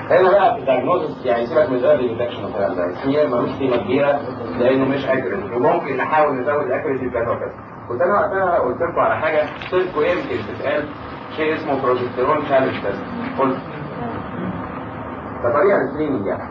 هنا بقى في الدايجنوستس يعني سيبك من الايرلي ديتكشن والكلام ده السمير ملوش قيمه كبيره لانه مش اكيوريت وممكن نحاول نزود الاكيوريتي بكذا وكذا كنت انا وقتها قلت لكم على حاجه قلت لكم يمكن تتقال شيء اسمه بروجستيرون تشالنج تيست قلت ده طريقه للسكريننج يعني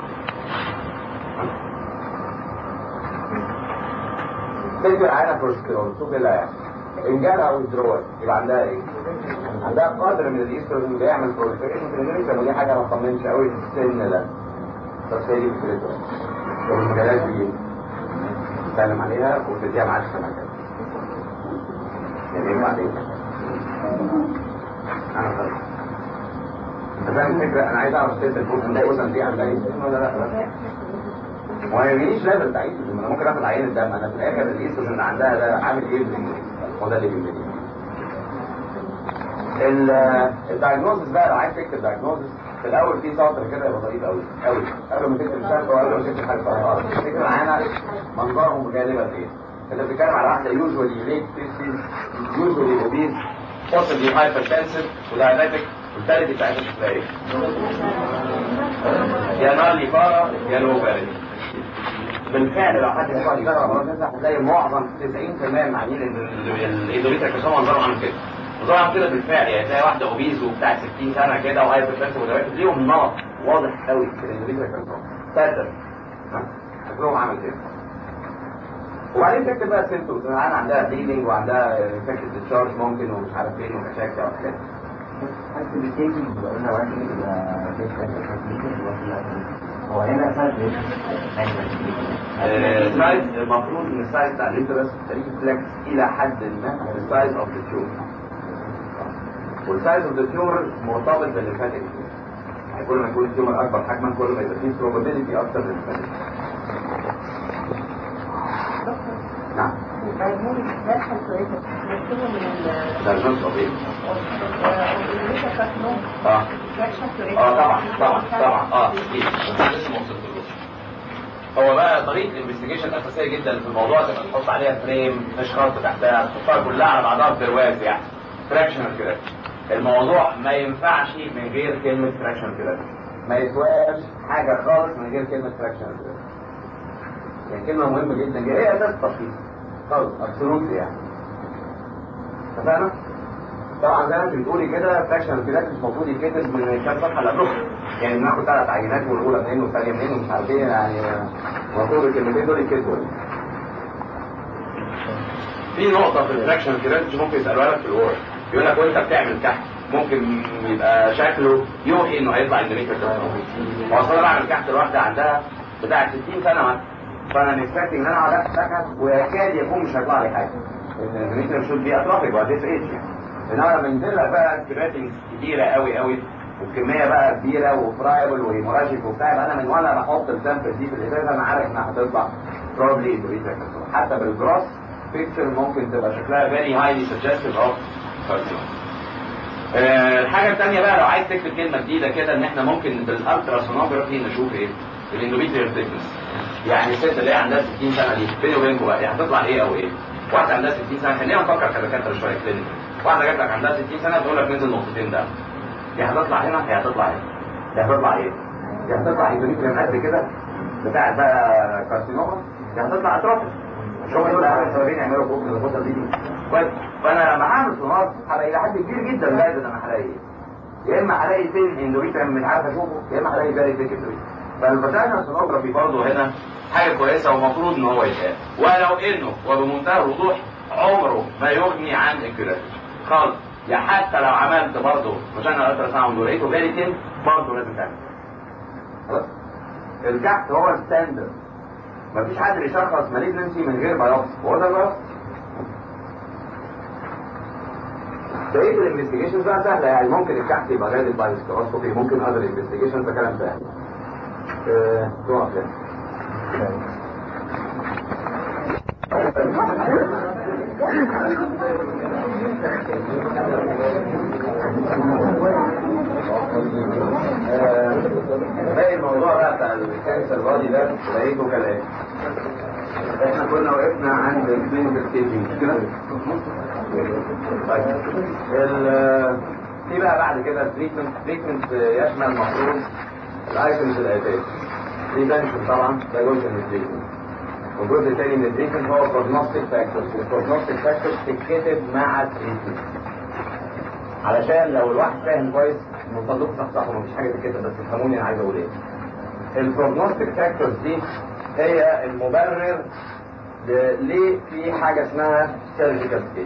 تدي معانا بروجستيرون شوف ايه اللي هيحصل ان جالها ويدرول يبقى عندها ايه؟ عندها قدر من الايستروجين بيعمل بروليفريشن في الانريكا ودي حاجه ما تطمنش قوي في السن ده بس هي دي فكرتها طب المجالات دي نتكلم عليها وتديها معاك سنه كده يعني ايه بعدين؟ انا خلاص انت فاهم الفكره انا عايز اعرف ست الفوز ده وزن دي عندها ايه ولا لا بس وما يهمنيش ليفل تعيش انا ممكن اخد عينه دم انا في الاخر الايستروجين اللي عندها ده عامل ايه بالانجليزي هو ده اللي بيهمني الدايجنوزس بقى لو عايز تكتب دايجنوزس في الاول في سطر كده يبقى ظريف قوي قوي قبل ما تكتب شرط وقبل ما تكتب حاجه صغيره تفتكر معانا منظرهم غالبا ايه؟ انت بتتكلم على واحده يوجوالي ليت فيستيز يوجوالي اوبيز possibly hypertensive ودايابيتك والثالث بتاعتها شكلها ايه؟ يا نالي فارا يا لو بارد بالفعل لو حد يقعد يجرب امراض النساء هتلاقي معظم 90% من عاملين الايدوريتا كلهم منظرهم عامل كده منظرهم عامل كده بالفعل يعني تلاقي واحده اوبيز وبتاعت 60 سنه كده وهايبر تنسيف ودايابيتك ليهم نمط واضح قوي في الايدوريتا كلهم ساتر شكلهم عامل كده وبعدين تكتب بقى السيمتومز انا عندها بليدنج وعندها انفكتد ديسشارج ممكن ومش عارف ايه ومشاكل وحاجات هو هنا فرق السايز المفروض ان السايز بتاع الانترس ريفلكس الى حد ما السايز اوف ذا تيومر والسايز اوف ذا تيومر مرتبط بالليمفاتيك يعني كل ما يكون التيومر اكبر حجما كل ما يبقى فيه probability اكتر للليمفاتيك نعم ده الجزء طبيعي اه اه طبعا طبعا طبعا اه اكيد هو بقى طريقه الانفستيجيشن الاساسيه جدا في الموضوع تبقى تحط عليها فريم مش خط تحتها تحطها كلها على بعضها برواز يعني فراكشنال كده الموضوع ما ينفعش من غير كلمه فراكشنال كده ما يسواش حاجه خالص من غير كلمه فراكشنال كده يعني كلمه مهمه جدا جدا هي اساس التشخيص خالص ابسولوت يعني اتفقنا؟ طبعا زي ما انت بتقولي كده فراكشن الكلات مش المفروض يتكتب من كام صفحه اللي قبلهم يعني بناخد ثلاث عينات والاولى منين والثانيه منين ومش عارف ايه يعني المفروض الكلمتين دول يتكتبوا في نقطه في الفراكشن الكلات ممكن يسالوها لك في الورق يقول لك وانت بتعمل كحك ممكن يبقى شكله يوحي انه هيطلع اندونيسيا هو اصل انا بعمل كحك لواحده عندها بتاع 60 سنه مثلا فانا نكسبت ان انا على سكن ويكاد يكون مش هيطلع لي حاجه ان الاندونيسيا مش دي اترافيك وهتس اتش يعني انما لما ينزل لك بقى كرياتين كتيره قوي قوي والكميه بقى كبيره وفرايبل وهيموراجيك وبتاع يبقى انا من وانا بحط السامبل دي في الازازه انا عارف انها هتطلع بروبلي اندونيسيا حتى بالجراس بيكتشر ممكن تبقى شكلها فيري هايلي سجستيف اوف الحاجه الثانيه بقى لو عايز تكتب كلمه جديده كده ان احنا ممكن بالالترا سونوجرافي نشوف ايه الاندوميتريال ثيكنس يعني الست اللي هي عندها 60 سنه دي بيني وبينكم بقى يعني هتطلع ايه او ايه واحده عندها 60 سنه خلينا نفكر كدكاتره شويه كلينيك واحده جات لك عندها 60 سنه تقول لك نزل نقطتين ده يا هتطلع هنا يا هتطلع هنا يا هتطلع ايه يا هتطلع اندوميتريال قد كده بتاعت بقى كارسينوما يا هتطلع اتروفي مش هم دول اهم سببين يعملوا فوق الغده دي كويس فانا لما هعمل سونار هلاقي الى حد كبير جدا زائد انا هلاقي يا اما هلاقي فين اندوميتريال مش عارف اشوفه يا اما هلاقي فيري ثيك فالفاجينا سونوجرافي برضه هنا حاجه كويسه ومفروض ان هو يتقال ولو انه وبمنتهى الوضوح عمره ما يغني عن الكلاسيك خالص يا حتى لو عملت برضه فاجينا الترا ساوند ولقيته فيري ثين برضه لازم تعمل خلاص الكحت هو الستاندرد مفيش حد بيشخص مالجنسي من غير بايوبسي هو ده البايوبسي بقيه الانفستيجيشنز بقى سهله يعني ممكن الكحت يبقى غادي بايوسكوبي ممكن اذر انفستيجيشن ده كلام سهل تقف يعني باقي الموضوع بقى بتاع الكانسر بادي ده لقيته كالاتي احنا كنا وقفنا عند الكلينيكال ستيجنج كده طيب في بقى بعد كده التريتمنت التريتمنت يشمل المفروض الايتمز الاتيه بريفنشن طبعا ده جزء من التريتمنت والجزء الثاني من التريتمنت هو بروجنوستيك فاكتورز والبروجنوستيك فاكتورز تتكتب مع التريتمنت علشان لو الواحد فاهم كويس من فضلكم صحصحوا مفيش حاجه تتكتب بس تفهموني انا عايز اقول ايه البروجنوستيك فاكتورز دي هي المبرر ل- ليه في حاجه اسمها سيرجيكال ستيج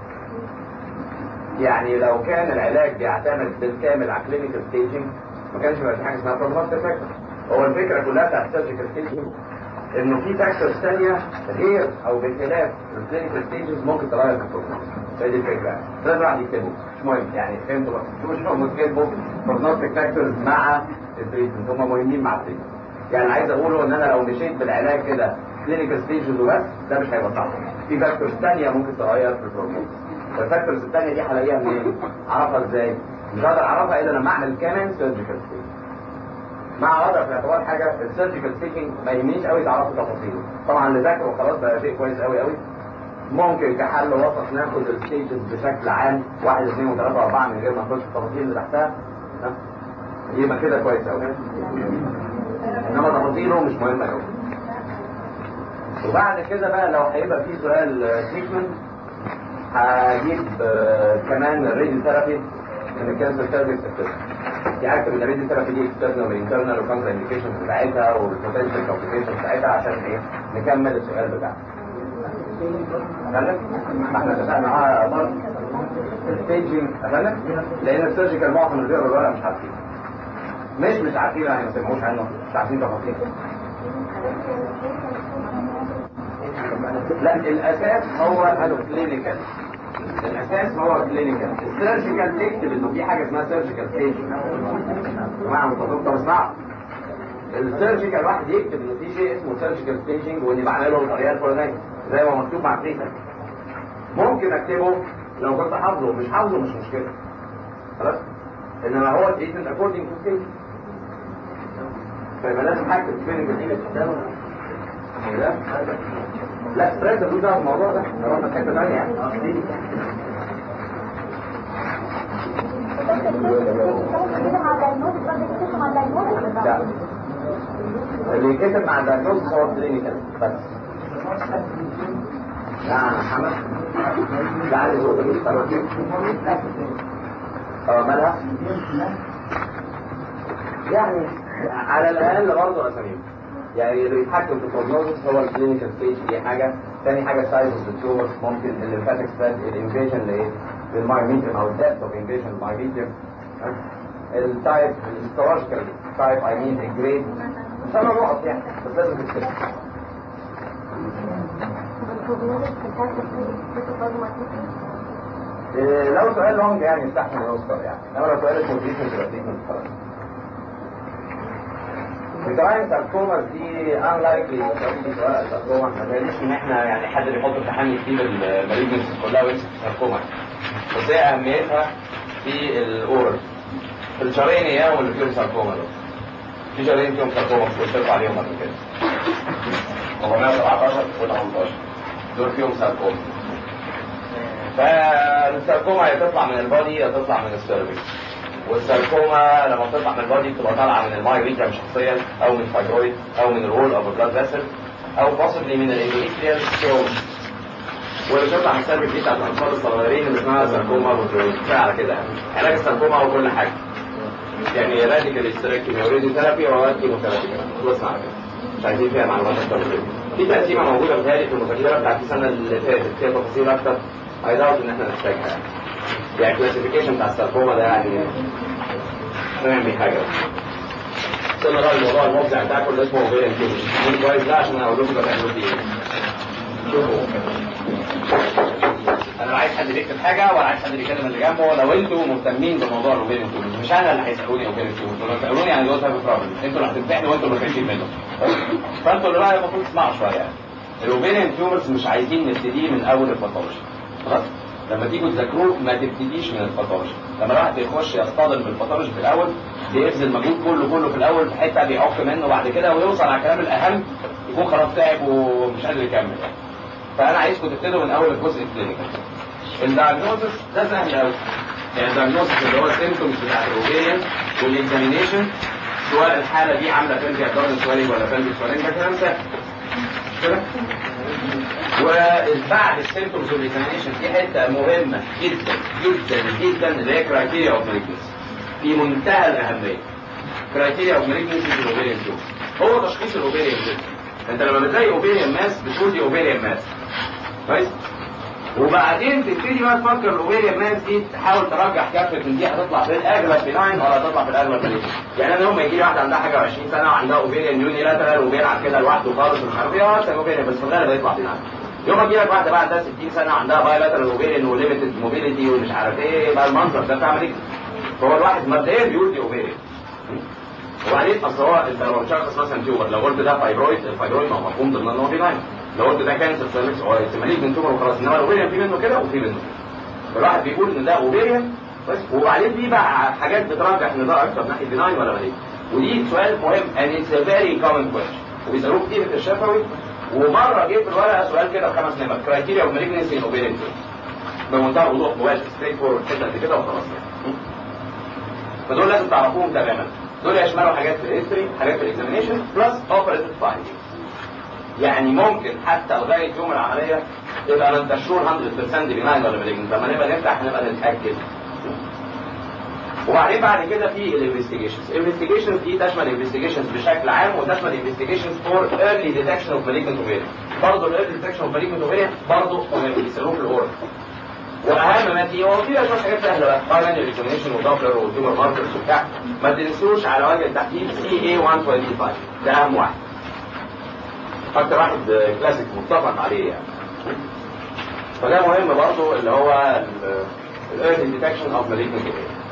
يعني لو كان العلاج بيعتمد بالكامل على كلينيكال ستيجنج ما كانش يبقى في حاجه اسمها بروجنوستيك فاكتور هو الفكره كلها بتاعت السيرجيكال ستيجنج انه في فاكتورز ثانيه غير او بخلاف الكلينيكال ستيجز ممكن تغير في البروجنوستيك هي دي الفكره لازم الواحد يكتبه مش مهم يعني فهمتوا بقى مش مهم تكتبوا بروجنوستيك فاكتورز مع التريتمنت هم مهمين مع التريتمنت يعني اللي عايز اقوله ان انا لو مشيت بالعلاج كده كلينيكال ستيجز وبس ده مش هيبقى صح في فاكتورز ثانيه ممكن تغير في البروجنوستيك والفاكتورز الثانيه دي هلاقيها منين؟ اعرفها ازاي؟ مش هقدر اعرفها الا لما اعمل كمان سيرجيكال ستيج مع وضع في الاعتبار حاجه السيرجيكال ستيجنج ما يهمنيش قوي تعرفوا تفاصيله طبعا اللي ذاكره خلاص بقى شيء كويس قوي قوي ممكن كحل وسط ناخد الستيجز بشكل عام واحد اثنين وثلاثه واربعه من غير ما نخش في التفاصيل اللي تحتها ها؟ يبقى كده كويس قوي انما تفاصيله مش مهمه قوي وبعد كده بقى لو هيبقى في سؤال تريتمنت هجيب آه، كمان الراديو ثيرابي من الكانسر سيرفيس يعني اكتب ان الراديو ثيرابي دي اكسترنال وانترنال وكونتر انديكيشن بتاعتها والبوتنشال كومبليكيشن بتاعتها عشان ايه نكمل السؤال بتاعنا. أفهم؟ ما احنا اتفقنا اه برضه الستيجنج أفهم؟ لان السيرجيكال معظم اللي بيقرا الورقه مش عارفين مش مش عارفين يعني ما سمعوش عنه مش عارفين تفاصيل لا الاساس هو الكلينيكال الاساس هو الكلينيكال السيرجيكال تكتب انه في حاجه اسمها سيرجيكال ستيج جماعه متفقين طب اسمعوا السيرجيكال واحد يكتب انه في شيء اسمه سيرجيكال ستيجنج واني بعمله بالطريقه الفلانيه زي ما مكتوب مع التريتمنت ممكن اكتبه لو كنت حافظه مش حافظه مش مشكله خلاص انما هو التريتمنت اكوردنج تو ستيج فيبقى لازم حاجه الكلينيكال دي لا لا ستريس ملوش دعوه بالموضوع ده ده رحنا في حته ثانيه يعني لا اللي يتكتب مع الدايجنوز هو الكلينيكال بس لا انا محمد لا عايز صوت اه مالها يعني على الاقل برضه اساميهم يعني اللي بيتحكم في البروجنوزس هو الكلينيكال ستيج دي حاجه ثاني حاجه السايز اوف التيومر ممكن الليمفاتيك سبريد الانفيجن لايه للمايوميتريم او الدبت اوف انفيجن للمايوميتريم التايب الهيستولوجيكال تايب اي مين الجريد مش انا نقط يعني بس لازم تكتب إيه، لو سؤال لونج يعني يستحمل يوصل يعني انما لو سؤال اسمه تريتمنت يبقى تريتمنت خلاص الجرايم ساركوما دي unlikely تقولي سؤال ساركوما ما تقوليش ان احنا يعني حد بيحط امتحان يكتب المالجنس كلها ويمسك ساركوما بس هي اهميتها في الاورال في الشهرين ايام اللي فيهم ساركوما دول في شهرين فيهم ساركوما قلت لكم عليهم قبل كده 417 و 18 دول فيهم ساركوما فالساركوما يا تطلع من البادي يا تطلع من السيرفكس والساركوما لما بتطلع من البادي بتبقى طالعه من المايوميتريم شخصيا او من فايبرويد او من الوول او البلاد فيسل او possibly من الاندوميتريال ستون واللي بتطلع من السيرفكس دي بتاعت الاطفال الصغيرين اللي اسمها ساركوما بوترويد كفايه على كده يعني علاج الساركوما هو كل حاجه يعني راديكال استراكتومي وريدي ثيرابي وأوقات كيموثيرابي خلصنا على كده مش عايزين فيها معلومات اكتر من كده في تقسيمه موجوده بتهيألي في المذكره بتاعت السنه اللي فاتت فيها تفاصيل اكتر ايداوت ان احنا نحتاجها يعني يعني الكلاسيفيكيشن بتاع الساركوما ده يعني نعمل حاجه وصلنا بقى الموضوع المفزع بتاعكم اللي اسمه اوفيريان تيومر كويس ده عشان اقول لكم بتعملوا فيه ايه شوفوا انا لا عايز حد يكتب حاجه ولا عايز حد يكلم اللي جنبه لو انتوا مهتمين بموضوع الاوفيريان تيومر مش انا اللي هيسالوني اوفيريان تيومر لو سالوني يعني دوت هاف بروبلم انتوا اللي هتمتحنوا وانتوا اللي خايفين منه فانتوا اللي بقى المفروض تسمعوا شويه يعني الاوفيريان تيومرز مش عايزين نبتدي من اول الباثولوجي خلاص لما تيجوا تذاكروه ما تبتديش من الباثولوجي لما الواحد بيخش يصطدم بالباثولوجي في الاول بيبذل مجهود كله كله في الاول في حته بيعك منه بعد كده ويوصل على الكلام الاهم يكون خلاص تعب ومش قادر يكمل يعني. فانا عايزكم تبتدوا من اول الجزء الكلينيكال الدايجنوزس ده سهل قوي يعني الدايجنوستس اللي هو السيمتومز بتاعت الاوفيريان والاكزامينيشن سواء الحاله دي عامله بلفي ابدومين سوالينج ولا بلفي سوالينج ده كلام سهل مش كده؟ وبعد السيمتومز والاكزامينيشن في حته مهمه جدا جدا جدا اللي هي كرايتيريا اوف مالجنسي في منتهى الاهميه كرايتيريا اوف مالجنسي في الاوفيريان تيومر هو تشخيص الاوفيريان تيومر انت لما بتلاقي اوفيريان ماس بتقول دي اوفيريان ماس كويس وبعدين تبتدي بقى تفكر الاوفيريان ماس دي تحاول ترجح كفه من دي هتطلع في الاغلب بناين ولا هتطلع في الاغلب بناين يعني انا يوم ما يجي لي واحده عندها حاجه 20 سنه وعندها اوفيريان يوني لاترال وبيلعب كده لوحده خالص ومش عارف ايه اه اوفيريان بس في الغالب هيطلع بناين يوم ما يجي لك واحده بقى عندها 60 سنه وعندها باي لاترال اوفيريان وليميتد موبيليتي ومش عارف ايه بقى المنظر ده بتعمل ايه؟ فهو الواحد مبدئيا بيقول دي اوفيريان وبعدين اصل هو انت لو بتشخص مثلا تيوبر لو قلت ده فايبرويد الفايبرويد ما هو مفهوم ضمن ان هو بيناين لو قلت ده كانسر سيرفكس هو احتماليه من تومر وخلاص انما الاوفيريان في منه كده وفي منه كده فالواحد بيقول ان ده اوفيريان بس وبعدين في بقى حاجات بترجح ان ده اكتر ناحيه بيناين ولا مالين ودي سؤال مهم and it's a very common question وبيسالوه كتير في الشفوي ومره جه في الورقه سؤال كده بخمس نمر كرايتيريا اوف مالجنسي ان اوفيريان بمنتهى الوضوح مواد ستريت فورورد كده قد كده وخلاص يعني فدول لازم تعرفوهم تماما دول يشملوا حاجات في الهيستوري حاجات في الاكزامينيشن بلس اوبريتيف فايندنج يعني ممكن حتى لغايه يوم العمليه يبقى ما انتش شور 100% بناين ولا مالجنت لما نبقى نفتح نبقى نتاكد وبعدين بعد كده في الانفستيجيشنز الانفستيجيشنز دي تشمل انفستيجيشنز بشكل عام وتشمل انفستيجيشنز فور ايرلي ديتكشن اوف مالجنت اوفيريان برضه الايرلي ديتكشن اوف مالجنت اوفيريان برضه مهم بيسالوه في الاورال واهم ما فيه هو في شويه حاجات سهله بقى باينري اكزامينشن ودوبلر وتيومر ماركرز وبتاع ما تنسوش على وجه التحديد سي اي 125 ده اهم واحد اكتر واحد كلاسيك متفق عليه يعني فده مهم برضه اللي هو الايرلي ديتكشن اوف مالجنت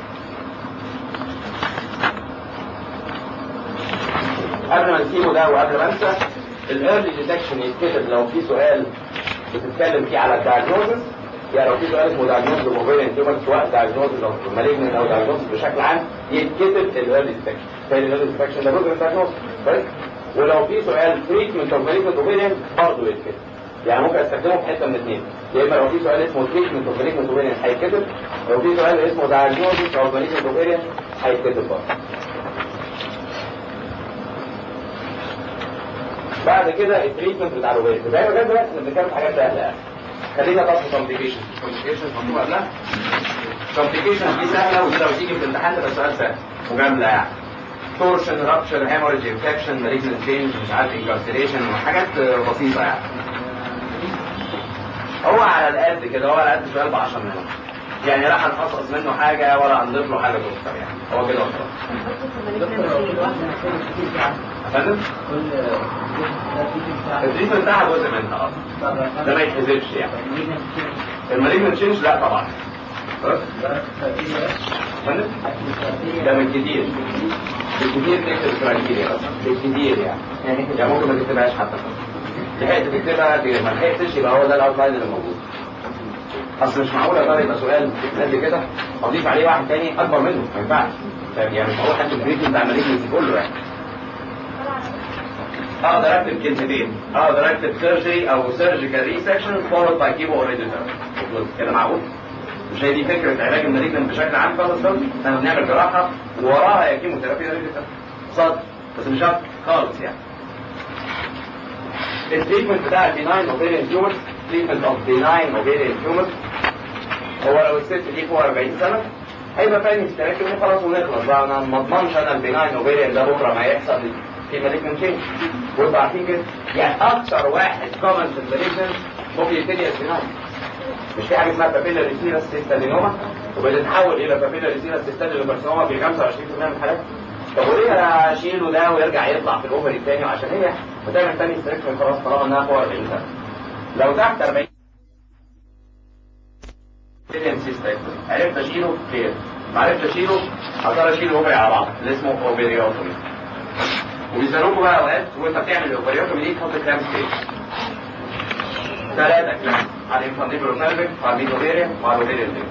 قبل ما نسيبه ده وقبل ما انسى الايرلي ديتكشن يتكتب لو في سؤال بتتكلم فيه على الدايجنوزس يعني لو في سؤال اسمه دايجنوز اوفيريان تيومر سواء دايجنوز او مالجنت او دايجنوز بشكل عام يتكتب الايرلي ديتكشن فالايرلي ديتكشن ده جزء من الدايجنوز كويس ولو في سؤال تريتمنت اوف مالجنت اوفيريان برضه يتكتب يعني ممكن استخدمه في حته من اثنين يا اما لو في سؤال اسمه تريتمنت اوف مالجنت اوفيريان هيتكتب لو في سؤال اسمه دايجنوز اوف مالجنت اوفيريان هيتكتب برضه بعد كده التريتمنت بتاع الاوفيريان زي ما كان دلوقتي بنتكلم في حاجات سهله يعني خلينا طب في كومبليكيشن كومبليكيشن مكتوب قبلها كومبليكيشن دي سهله ودي لو تيجي في الامتحان تبقى سؤال سهل مجامله يعني تورشن رابشر هيموريج انفكشن مالجنت تشينج مش عارف انكارسيليشن وحاجات بسيطه يعني هو على القد كده هو على قد سؤال ب 10 منهم يعني لا هنقصقص منه حاجه ولا هنضيف له حاجه تذكر يعني هو كده وخلاص فندم التريتمنت بتاعها جزء منها اه ده ما يتحسبش يعني المالجنت تشينج لا طبعا فندم ده من كتير بالكتير تكتب كرايتيريا بالكتير يعني يعني ممكن ما تكتبهاش حتى لحقت تكتبها ما لحقتش يبقى هو ده الاوتلاين اللي موجود اصل مش معقول يا يبقى سؤال قد كده اضيف عليه واحد تاني اكبر منه ما ينفعش يعني مش معقول حتى البريك بتاع المالجنسي كله يعني اقدر اكتب كلمتين اقدر اكتب سيرجري او سيرجيكال ريسكشن فولد باي كيمو اوريدي كده معقول مش هي دي فكره علاج المالجنت بشكل عام خالص خالص احنا بنعمل جراحه ووراها يا كيمو ثيرابي يا ريدي صد بس مش شرط خالص يعني التريتمنت بتاع البيناين اوفيريان تيومر تريتمنت اوف بيناين اوفيريان تيومر هو لو الست دي فوق 40 سنه هيبقى فاهم يستركب وخلاص ونخلص بقى انا ما اضمنش انا البيناين اوفيريان ده بكره ما يحصل في مالجنت تشينج وانتوا عارفين كده يعني اكثر واحد كومن في المالجنت ممكن يبتدي البيناين مش في حاجه اسمها بابيلا ريسيرا ستادينوما وبتتحول الى بابيلا ريسيرا ستادينوما في 25% من الحالات طب وليه انا اشيله ده ويرجع يطلع في الاوفري الثاني عشان هي بتعمل تاني استركشن خلاص طالما انها فوق 40 سنه لو تحت 40 عرفت اشيله خير ما عرفت اشيله هقدر اشيل الاوفري على بعض اللي اسمه اوفريوتومي وبيسالوكوا بقى اوقات وانت بتعمل الاوفريوتومي دي تحط كلام ستيج ثلاثة كلام على الانفانتيبل بلفيك وعلى الميزوفيريا وعلى الاوفيريا دي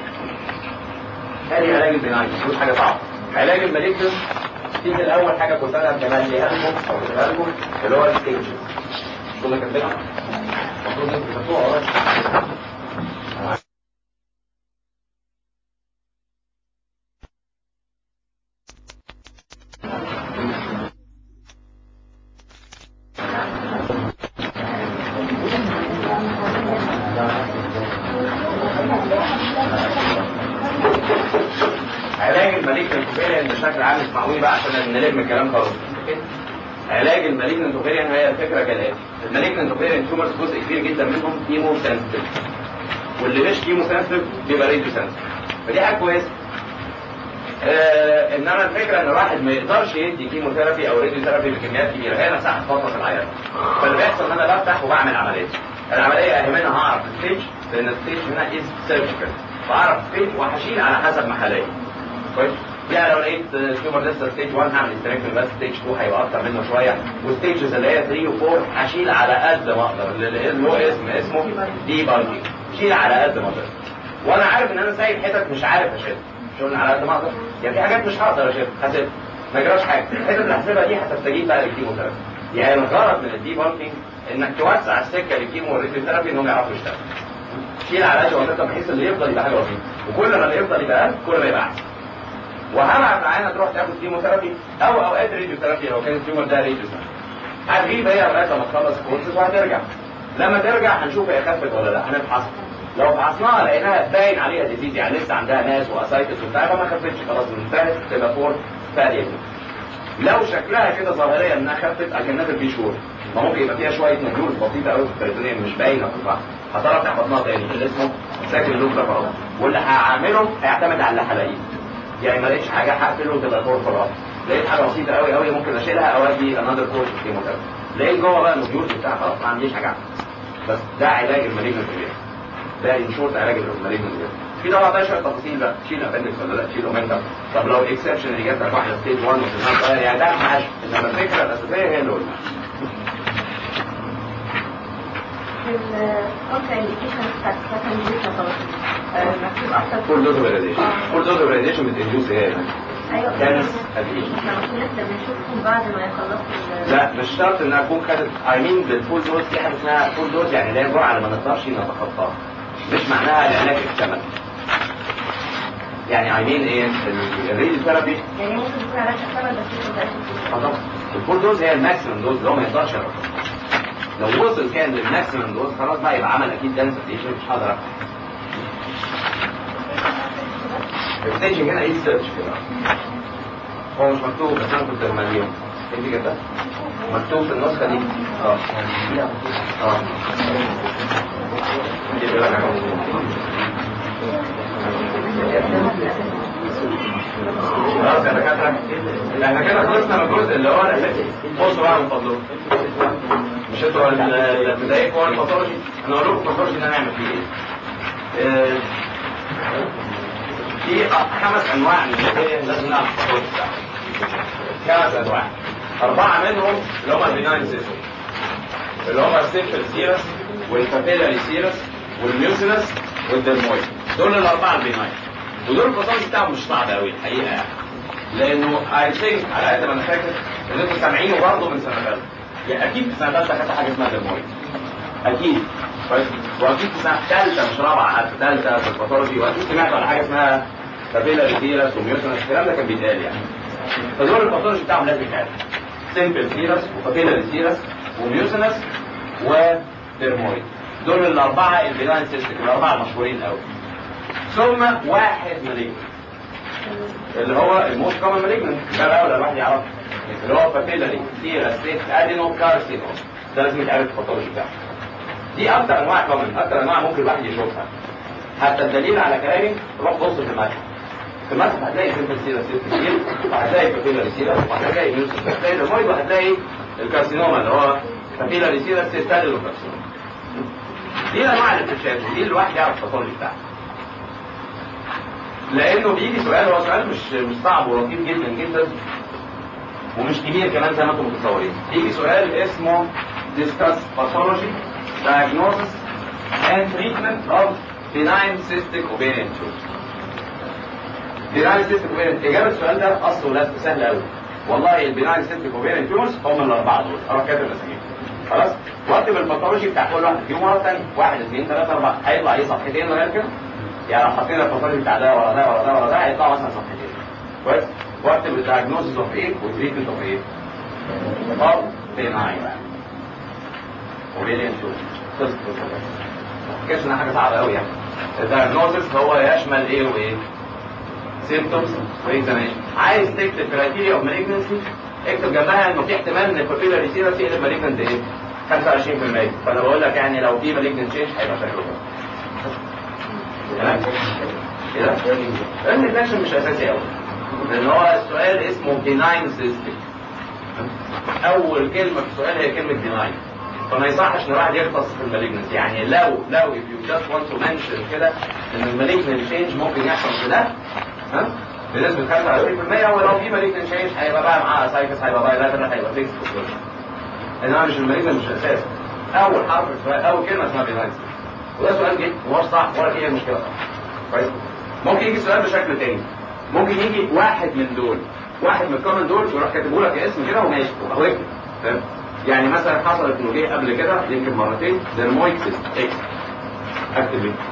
هذه علاج البناين مش حاجة صعبة علاج المالجنس تيجي الاول حاجة كنت انا بمليها لكم او بقولها لكم اللي هو الستيجز كنا كاتبينها المفروض انتوا تكتبوها علاج المالجنت اوفيريان بشكل عام اسمعوني بقى عشان نلم الكلام خالص علاج المالجنت اوفيريان هي الفكره كالاتي المالجنت اوفيريان تيومرز جزء كبير جدا منهم كيمو سنسيتيف واللي مش كيمو سنسيتيف بيبقى راديو سنسيتيف فدي حاجه كويسه آه انما الفكره ان الواحد ما يقدرش يدي كيموثيرابي او راديو ثيرابي بكميات كبيره هي نفسها هتفضل في العيان فاللي بيحصل ان انا بفتح وبعمل عمليه العمليه اهمها هعرف الستيج لان الستيج هنا از سيرجيكال فاعرف ستيج وهشيل على حسب ما هلاقي كويس يعني لو لقيت تيومر لسه ستيج 1 هعمل استراكشن بس ستيج 2 هيبقى اكتر منه شويه وستيجز اللي هي 3 و4 هشيل على قد ما اقدر اللي هو اسم اسمه دي بالجي شيل على قد ما اقدر وانا عارف ان انا سايب حتت مش عارف اشيلها شغل على قد ما اقدر يعني في حاجات مش هقدر اشيلها هسيبها ما جراش حاجه الحتت اللي هسيبها دي هتستجيب بقى للكيموثيرابي يعني الغرض من الدي بالكينج انك توسع السكه للكيمو والريديوثيرابي انهم يعرفوا يشتغلوا شيل على قد ما تقدر بحيث اللي يفضل يبقى حاجه بسيطه وكل ما اللي يفضل يبقى اقل كل ما يبقى احسن وهبعت معانا تروح تاخد كيموثيرابي او اوقات راديوثيرابي لو كان التيومر ده راديوثيرابي هتغيب هي اوقات لما تخلص الكورسز وهترجع لما ترجع هنشوف هي خفت ولا لا هنفحصها لو فحصناها لقيناها باين عليها ديزيز يعني لسه عندها ناس واسايتس وبتاع يبقى ما خفتش خلاص انتهت تبقى فور فاليبل لو شكلها كده ظاهريا انها خفت اكن نازل فيه شهور ما ممكن يبقى فيها شويه نجول بسيطه قوي في البريتونيوم مش باينه في الفحص هضطر افتح بطنها تاني اللي اسمه ساكن لوب ده خلاص واللي هعمله هيعتمد على اللي هلاقيه يعني ما لقيتش حاجه هقفله وتبقى فور خلاص لقيت حاجه بسيطه قوي قوي ممكن اشيلها او ادي انذر كورس كيموثيرابي لقيت جوه بقى النجول بتاع خلاص ما عنديش حاجه بس ده علاج المالجنت ده ان شورت علاج المالجنت في طبعا بقى شويه تفاصيل بقى تشيل ابندكس ولا لا تشيل اومنتا طب لو الاكسبشن اللي جات لك واحده ستيج 1 وفي يعني ده حاجه انما الفكره الاساسيه هي اللي قلنا في الكونترا انديكيشن بتاعت سكن جيسا مكتوب اكتر فول دوز راديشن فول دوز راديشن بتندوس ايه ايوه كان بس احنا المفروض لسه بنشوفهم بعد ما يخلصوا ال- لا مش شرط انها تكون خدت اي مين بالفول دوز في حاجه اسمها فول دوز يعني اللي هي جرعه اللي ما نقدرش نتخطاها مش معناها العلاج اكتمل يعني اي مين ايه الريدي ثيرابي يعني ممكن يكون علاج اكتمل بس لسه متأكد طبعا الفول دوز هي الماكسيمم دوز اللي هو ما يقدرش ياخدها لو وصل كان للماكسيمم دوز خلاص بقى يبقى عمل اكيد دنسيتيشن مش هقدر افتح الستيجنج هنا ايه سيرش كده هو مش مكتوب بس انا كنت مليون انت كده مكتوب في النسخه دي اه اه دي بقى حاجة خلاص يا دكاتره احنا كده خلصنا من الجزء اللي هو الاساسي بصوا بقى من فضلكم مش انتوا الابتدائي هو الباثولوجي انا اقول لكم الباثولوجي ان انا اعمل فيه ايه آه، في خمس انواع من البكتيريا لازم نعرف الباثولوجي بتاعها خمس انواع اربعه منهم اللي هم البناين سيستم اللي هم السيمبل سيرس والبابيلاري سيرس والميوسينس والدرمويد دول الاربعه البناين ودول الباثولوجي بتاعهم مش صعب قوي الحقيقه يعني لانه اي ثينك على قد ما انا فاكر ان انتوا سامعينه برضه من سنه ثالثه يعني اكيد في سنه ثالثه خدت حاجه اسمها درمويد اكيد كويس واكيد في سنه ثالثه مش رابعه حتى ثالثه في الباثولوجي واكيد سمعتوا على حاجه اسمها بابيلاري سيرس وميوسينس الكلام ده كان بيتقال يعني فدول الباثولوجي بتاعهم لازم يتعرف سيمبل سيرس وبابيلاري سيرس وميوسينس وديرمويد دول الاربعه البناين سيستم الاربعه المشهورين قوي ثم واحد مالجنت اللي هو الموست كومن مالجنت ده الاول الواحد يعرفه اللي هو بابيلاري سيرس سيست ادينو كارسينوم ده لازم يتعرف الباثولوجي بتاعه دي اكتر انواع كومن اكتر انواع ممكن الواحد يشوفها حتى الدليل على كلامي روح بص في المتحف في المتحف هتلاقي سيمبل سيرس سيست كتير وهتلاقي بابيلاري سيرس وهتلاقي ميوسيس وهتلاقي درمويد وهتلاقي الكارسينوما اللي هو بابيلاري سيرس سيست ادينو كارسينوم دي الانواع اللي بتتشاف ودي اللي الواحد يعرف الباثولوجي بتاعها لانه بيجي سؤال هو سؤال مش مش صعب ولطيف جدا جدا ومش كبير كمان زي ما انتم متصورين يجي سؤال اسمه discuss pathology diagnosis and treatment of benign cystic ovarian tumor benign cystic ovarian اجابه السؤال ده اصله لا سهل قوي والله البناين cystic ovarian tumors هم الاربعه دول اروح كاتب الاسامي خلاص واكتب الباثولوجي بتاع كل واحد فيهم مره ثانيه واحد اثنين ثلاثه اربعه هيطلع ايه صفحتين لغايه كده يعني لو حطينا الباثولوجي بتاع ده ورا ده ورا ده ورا ده هيطلع مثلا صفحتين كويس واكتب الدايجنوستس اوف ايه والتريتمنت اوف ايه اوف بناين ovarian tumor خلصت كده انها حاجه صعبه قوي يعني الدايجنوستس هو يشمل ايه وايه symptoms واكزامينشن عايز تكتب كرايتيريا اوف مالجنسي اكتب جنبها انه في احتمال ان البابيلاري سيرس يقلب مالجنت ايه 25% فانا بقول لك يعني لو في مالجنت تشينج هيبقى شكله كده تمام كده الانفكشن مش اساسي قوي لان هو السؤال اسمه ديناين سيستم اول كلمه في السؤال هي كلمه ديناين فما يصحش ان الواحد يغطس في المالجنس يعني لو لو if you just want to mention كده ان المالجنت تشينج ممكن يحصل في ده ها بنسبه 25% ولو في مالجنت تشينج هيبقى بقى معاه سايكس هيبقى بقى لا هيبقى فيكس انما مش المالجنت مش اساس اول حرف في السؤال اول كلمه اسمها ديناين وده سؤال جد ومش صح ولا فيه مشكله كويس ممكن يجي السؤال بشكل تاني ممكن يجي واحد من دول واحد من الكومن دول ويروح كاتبه لك اسم كده وماشي اهو اكتب فاهم يعني مثلا حصلت انه جه قبل كده يمكن مرتين درمويكسيس اكس اكتب ايه؟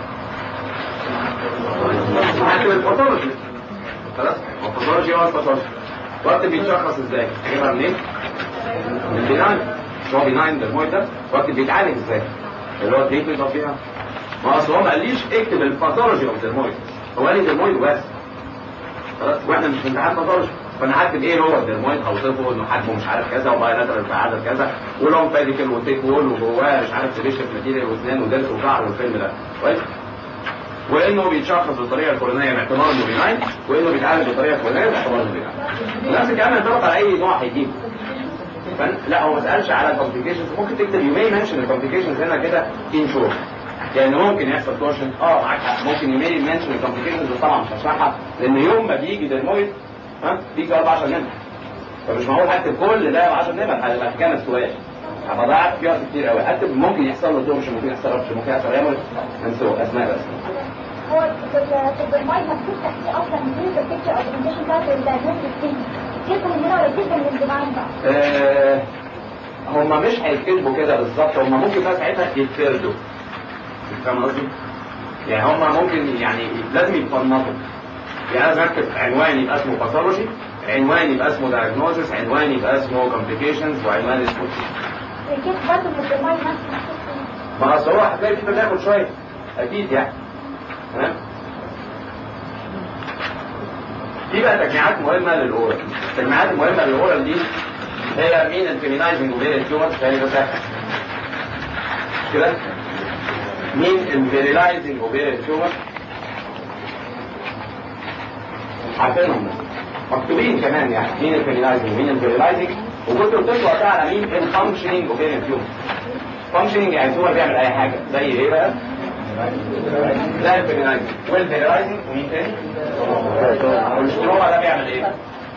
هكتب الباثولوجي خلاص الباثولوجي هو الباثولوجي وقت بيتشخص ازاي؟ جايبها منين؟ من بيناين هو بيناين درمويد ده وقت بيتعالج ازاي؟ اللي هو التريتمنت اوف فيها ما اصل هو ما قاليش اكتب الباثولوجي اوف درمويد هو قال لي درمويد بس خلاص واحنا مش في امتحان باثولوجي فانا هكتب ايه هو الدرمويد هوصفه انه حجمه مش عارف كذا وبايلاترال في عدد كذا ولون فاديكل وتيك وول وجواه مش عارف تريشف ماتيريال واسنان ودرس وشعر والفيلم ده كويس وانه بيتشخص بالطريقه الفلانيه باعتبار انه بيناين وانه بيتعالج بالطريقه الفلانيه باعتبار انه بيناين نفس الكلام ينطبق على اي نوع هيجيبه لا هو ما سالش على الكومبليكيشنز ممكن تكتب يو ماي منشن الكومبليكيشنز هنا كده ان شور يعني ممكن يحصل تورشن اه معاك حق ممكن يو ماي منشن الكومبليكيشنز بس طبعا مش هشرحها لان يوم ما بيجي درمويد ها بيجي 14 نمر فمش معقول هكتب كل ده 10 نمر هيبقى حكايه مسؤوليه هبقى ضيعت فيها وقت كتير قوي اكتب ممكن يحصل له تورشن ممكن يحصل ربش ممكن يحصل يعمل منسوق اسماء بس هو في ال- في البرمايل مكتوب تحتيه اصلا كلينيكال بيكتشر او برزنتيشن بتاعت الدايجنوستيك ستيج جبته من هنا ولا جبته من الديفاين بقى؟ آه هم مش هيتكتبوا كده بالظبط هم ممكن بقى ساعتها يتفردوا فاهم قصدي؟ يعني هم ممكن يعني لازم يتفنطوا يعني لازم اكتب عنوان يبقى اسمه باثولوجي عنوان يبقى اسمه diagnosis عنوان يبقى اسمه complications وعنوان اسمه كيف برضه من البرمايل نفسه مكتوب فيه. ما اصل هو هتلاقي في تداخل شويه اكيد يعني تمام في بقى تجميعات مهمه للاورال التجميعات المهمه للاورال دي هي مين الفيمينايزنج وبين التيومر تاني بس كده مين الفيريلايزنج وبين التيومر عارفينهم بس. مكتوبين كمان يعني مين الفيمينايزنج ومين الفيريلايزنج وكنت قلت لكم وقتها على مين الفانكشننج وبين التيومر فانكشننج يعني التيومر بيعمل اي حاجه زي ايه بقى؟ زي الفيمينايزنج والفيريلايزنج ومين تاني؟ والستروما ده بيعمل ايه؟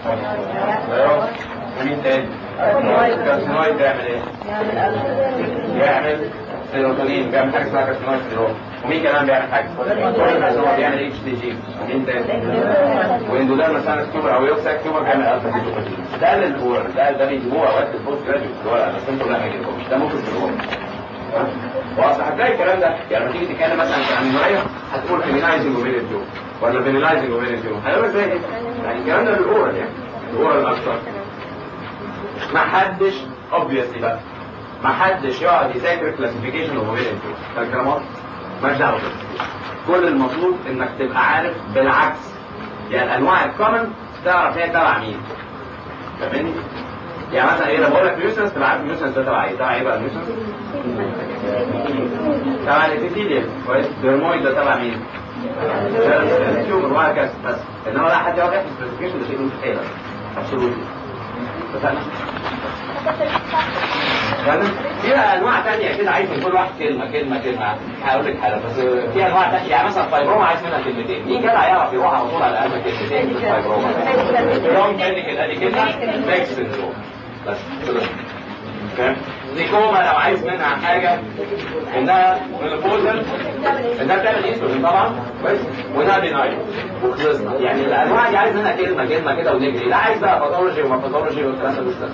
ومين تاني؟ الكارسينويد بيعمل ايه؟ بيعمل سيروتونين بيعمل حاجه اسمها كارسينويد سيروم ومين كمان بيعمل حاجه؟ هو بيعمل اتش تي جي ومين تاني؟ واندوديرما سانس تيومر او يوكساك تيومر بيعمل الفا ديتوباتين ده للاورال ده ده بيجيبوه اوقات في البوست جراديوت اللي هو بس انتوا لا ما يجيبوش ده ممكن في الاورال واصل هتلاقي الكلام ده يعني لما تيجي تتكلم مثلا عن النوعيه هتقول فينيلايزنج وبين التيومر ولا فينيلايزنج وبين التيومر هيقول زي ايه؟ يعني الكلام ده بالاورال يعني الاورال اكتر ما حدش obviously بقى ما حدش يقعد يذاكر كلاسيفيكيشن اوف اوفيريان تيومر ده الكلام واضح مالكش دعوه كل المطلوب انك تبقى عارف بالعكس يعني الانواع الكومن تعرف هي تبع مين فاهمني؟ يعني مثلا ايه لما بقول لك ميوسنس تبقى عارف ميوسنس ده تبع ايه؟ تبع ايه بقى الميوسنس؟ تبع الابيثيليوم كويس ديرمويد ده تبع مين؟ تيومر وهكذا بس انما لا حد يقعد يحفظ كلاسيفيكيشن ده شيء مستحيل ابسولوتلي اتفقنا؟ فاهم؟ في بقى انواع تانية كده عايز من كل واحد كلمة كلمة كلمة هقول لك حاجة بس في انواع تانية يعني مثلا فايبروما عايز منها كلمتين مين جدع يعرف يروح على طول على الاقل كلمتين في الفايبروما لون كلينيكال ادي كلمة فيكس سندروم بس كده فاهم؟ سيكوما لو عايز منها حاجة انها مينوبوزل انها بتعمل انسولين طبعا كويس وانها بيناين وخلصنا يعني الانواع دي عايز منها كلمة كلمة كده ونجري لا عايز بقى باثولوجي وما باثولوجي والكلام ده مش لازم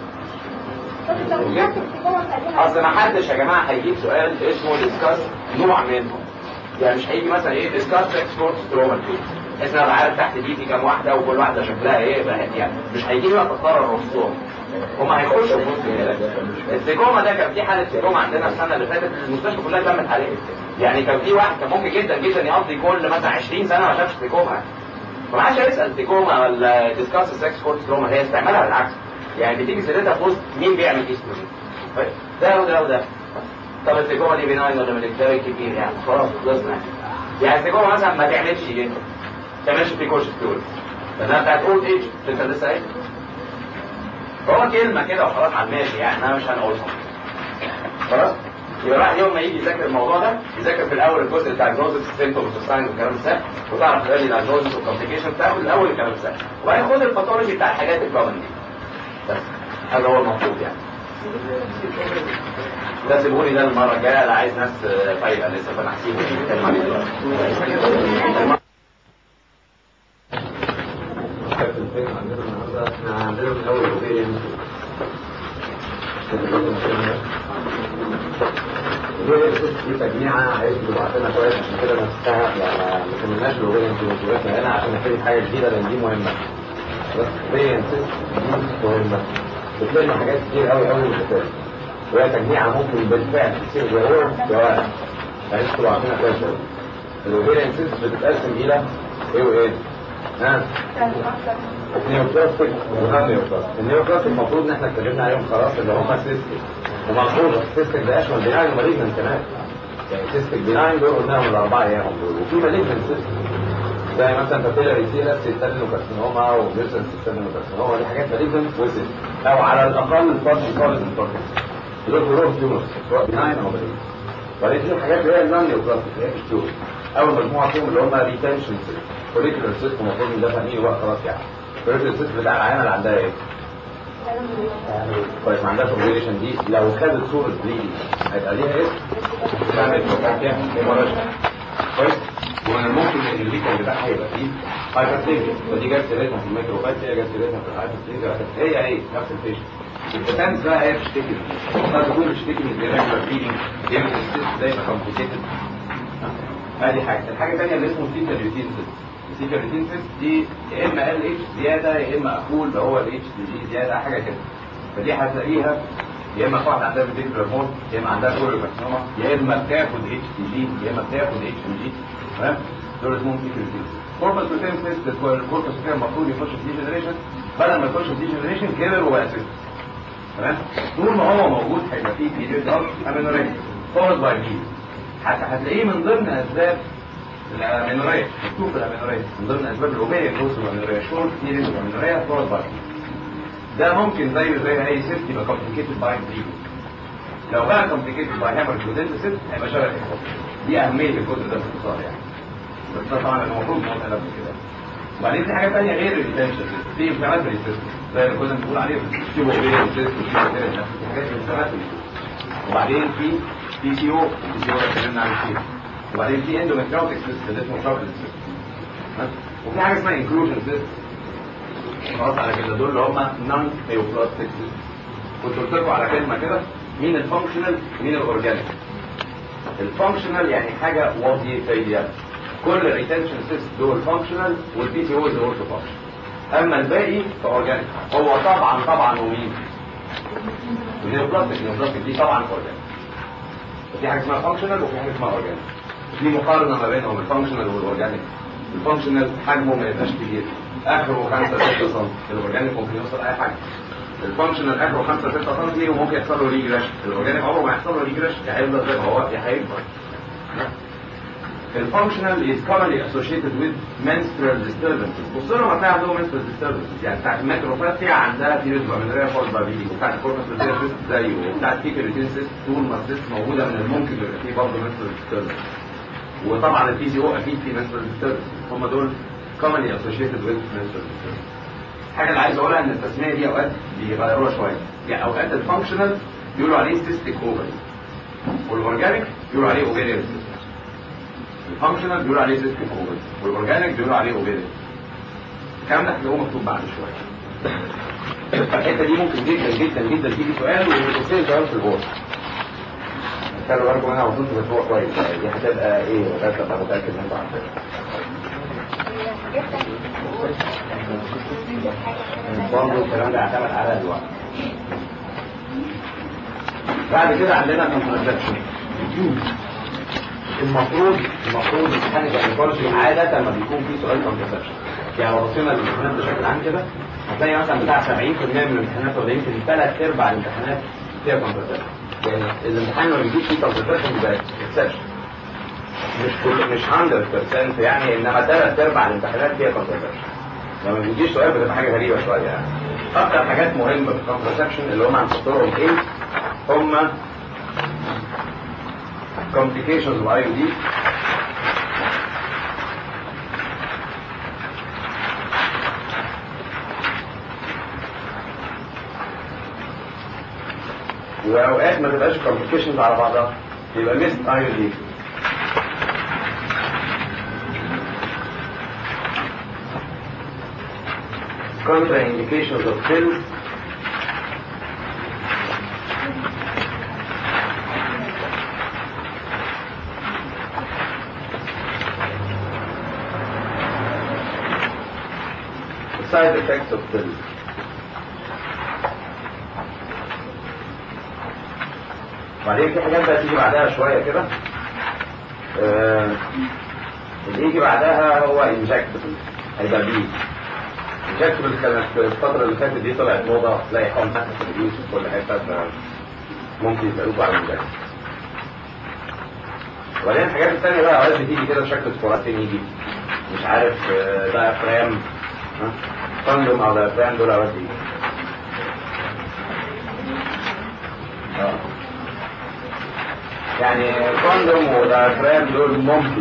اصل ما حدش يا جماعه هيجيب سؤال اسمه ديسكاس نوع منهم يعني مش هيجي مثلا ايه ديسكاس اكسبورت ستروما بحيث ان انا عارف تحت دي في كام واحده وكل واحده شكلها ايه بقى يعني مش هيجي بقى تقرر نصهم هم هيخشوا في وسط الكلام السيكوما ده كان في حاله سيكوما عندنا السنه اللي فاتت المستشفى كلها تمت عليه يعني كان في واحد كان ممكن جدا جدا يقضي كل مثلا 20 سنه ما شافش سيكوما ما حدش هيسال تيكوما ولا ديسكاس سكس كورس تروما هي استعمالها بالعكس يعني بتيجي سيرتها في وسط مين بيعمل ايستروجين ده وده وده طب التيكوما دي بناين ولا ملكتري كبير يعني خلاص خلصنا يعني التيكوما مثلا ما تعملش ايه؟ ما تعملش بريكوش ستوري لانها بتاعت اولد ايج انت لسه قايل هو كلمه كده وخلاص على الماشي يعني انا مش هنقولها خلاص يبقى الواحد يوم ما يجي يذاكر الموضوع ده يذاكر في الاول الجزء بتاع الدايجنوستس سيمتومز والساينز والكلام ده وتعرف تلاقي الدايجنوستس والكومبليكيشن تاخد الاول الكلام ده وبعدين خد الباثولوجي بتاع الحاجات الكومن دي بس هذا هو المطلوب يعني ده سيبوني ده المره الجايه انا عايز ناس فايقه لسه فانا هسيبه نتكلم عليه دلوقتي احنا عندنا من اول اوبيريان دي تجميعة عايز تبعتنا كويس عشان كده نفسها يعني ما كملناش الاوبيريان في هنا عشان نبتدي حاجة جديدة لان دي مهمة بس اوبيريان دي مهمة بتلاقي حاجات كتير قوي قوي بتتكلم وهي تجميعة ممكن بالفعل تصير جوه جوارح عايز تبعتنا كويس قوي الاوبيريان سيستم بتتقسم الى ايه وايه؟ ها؟ نيوبلاستيك ونون نيوبلاستيك النيوبلاستيك المفروض ان احنا اتكلمنا عليهم خلاص اللي هم سيستيك ومفروض السيستيك ده اشمل بناين ومالجنان كمان يعني سيستيك بناين دول قلناهم الاربعه ايام دول وفي مالجنان سيستيك زي مثلا بابيلاري سيلس سيستادينوكارسينوما وميرسن سيستادينوكارسينوما دي حاجات مالجنان وسيستيك او على الاقل الفرش خالص من الفرش دول كلهم تيومرز سواء بناين او مالجنان وبعدين في حاجات اللي هي النون نيوبلاستيك اللي هي مش تيومر اول مجموعه فيهم اللي هم ريتنشن سيستم فوليكولار سيستم المفروض ان ده فاهمينه بقى خلاص يعني الفوليكولار سيستم بتاع العيانه اللي عندها ايه؟ كويس ما عندهاش اوبريشن دي لو خدت صوره بليدنج هيبقى ليها ايه؟ تعمل فيها هيموراجيا كويس ومن الممكن ان الليكر بتاعها يبقى فيه هايبرتنشن ودي جت سيرتها في الميكروباتيا جت سيرتها في الهايبرتنشن هي ايه نفس البيشنت الديفنس بقى هي بتشتكي قد تكون بتشتكي من الريجولار بليدنج يعمل السيست دايما كومبليكيتد ادي حاجه الحاجه الثانيه اللي اسمه سيكا ريتين سيست السيكا ريتين سيست دي يا اما ال اتش زياده يا اما اقول اللي هو الاتش دي جي زياده حاجه كده فدي هتلاقيها يا اما واحد عندها فيديكولار مود يا اما عندها كوريوكارسينوما يا اما بتاخد اتش دي جي يا اما بتاخد اتش دي جي تمام دول اسمهم سيكا ريتين سيست كوربس بروتين سيست الكوربس بروتين المفروض يخش في دي جنريشن بدل ما يخش في دي جنريشن كبر وبقى سيست تمام طول ما هو موجود هيبقى فيه بيريد اوف امينوريا فورد باي بي حتى هتلاقيه من ضمن اسباب الامينوريا مكتوب في الامينوريا من ضمن اسباب الاوبيريا كروس الامينوريا شورت بيريد اوف امينوريا فورد باي ده ممكن زيه زي اي سيست يبقى كومبليكيتد باي بليدنج لو بقى كومبليكيتد باي هامر جودنت سيست هيبقى شبه الحب دي اهميه الجزء ده باختصار يعني بس ده طبعا المفروض نقول قلب كده وبعدين في حاجه ثانيه غير الريتنشن في انفلاماتوري سيستم زي اللي كنا بنقول عليه في اوبيريا سيستم في حاجات انفلاماتوري وبعدين في بي سي او بي سي او اللي اتكلمنا عليه كتير وبعدين في اندوميتريوتيك سيستم اللي اسمه ترابل سيستم وفي حاجه اسمها انكلوجن سيستم خلاص على كده دول اللي هم نون نيوبلاستيك سيستم كنت قلت لكم على كلمه كده مين الفانكشنال ومين الاورجانيك الفانكشنال يعني حاجه وظيفيه كل الريتنشن سيستم دول فانكشنال والبي سي او از اورثو فانكشن اما الباقي فاورجانيك هو طبعا طبعا ومين النيوبلاستيك النيوبلاستيك دي طبعا اورجانيك في حاجه اسمها فانكشنال وفي حاجه اسمها اورجانيك في مقارنه ما بينهم الفانكشنال والاورجانيك الفانكشنال حجمه ما يبقاش كبير اخره 5 6 سم الاورجانيك ممكن يوصل اي حاجه الفانكشنال اخره 5 6 سم وممكن يحصل له ريجريشن الاورجانيك عمره ما يحصل له ريجريشن يا هيفضل زي ما هو يا هيكبر الفانكشنال is commonly associated with menstrual disturbances بص لهم هتلاقي عندهم menstrual disturbances يعني بتاعت الميكروفاتيا عندها بيريد وامينوريا فول بابيلي وبتاعت الكورنس سيست زيه وبتاعت كيكريتين سيست طول ما السيست موجوده من الممكن يبقى فيه برضه menstrual disturbances وطبعا البي سي او اكيد فيه menstrual disturbances هم دول commonly associated with menstrual disturbances الحاجه اللي عايز اقولها ان التسميه دي اوقات بيغيروها شويه يعني اوقات الفانكشنال بيقولوا عليه سيستيك اوفري والاورجانيك بيقولوا عليه اوفيريان سيستم الفانكشنال بيقولوا عليه سيستم اوفر والاورجانيك بيقولوا عليه اوفيريان الكلام ده هتلاقوه مكتوب بعد شويه الحته دي ممكن جدا جدا جدا تيجي سؤال وتتصل سؤال في البورد خلوا بالكم انا وصلت مشروع كويس دي هتبقى ايه لغايه لما متاكد ان انتوا عارفين برضه الكلام ده يعتمد على الوقت بعد كده عندنا كونترسبشن المفروض المفروض امتحان الجاينيكولوجي عادة ما بيكون فيه سؤال كونترسبشن يعني لو بصينا للامتحانات بشكل عام كده هتلاقي مثلا بتاع 70% من الامتحانات ولا يمكن ثلاث ارباع الامتحانات فيها كونترسبشن يعني الامتحان ما بيجيش فيه كونترسبشن يبقى اكسبشن مش كل مش 100% يعني انما ثلاث ارباع الامتحانات فيها كونترسبشن لما بيجيش سؤال بتبقى حاجه غريبه شويه يعني اكتر حاجات مهمه في الكونترسبشن اللي هم هنحطهم ايه هم complications of IUD واوقات ما تبقاش complications على بعضها يبقى missed IUD contraindications of pills side effects of pills. بعدين في حاجات بقى تيجي بعدها شوية كده آه، اللي يجي بعدها هو انجكتبل هيبقى بيه انجكتبل كانت الفترة اللي فاتت دي طلعت موضة تلاقي حقن حتى في الريوس في كل حتة ممكن يسألوكوا على الانجكتبل وبعدين الحاجات التانية بقى اوقات بتيجي كده بشكل سبوراتين يجي مش عارف دايفرام كوندوم او دايفرام دول اوقات بيجي اه يعني كوندوم ودايفرام دول ممكن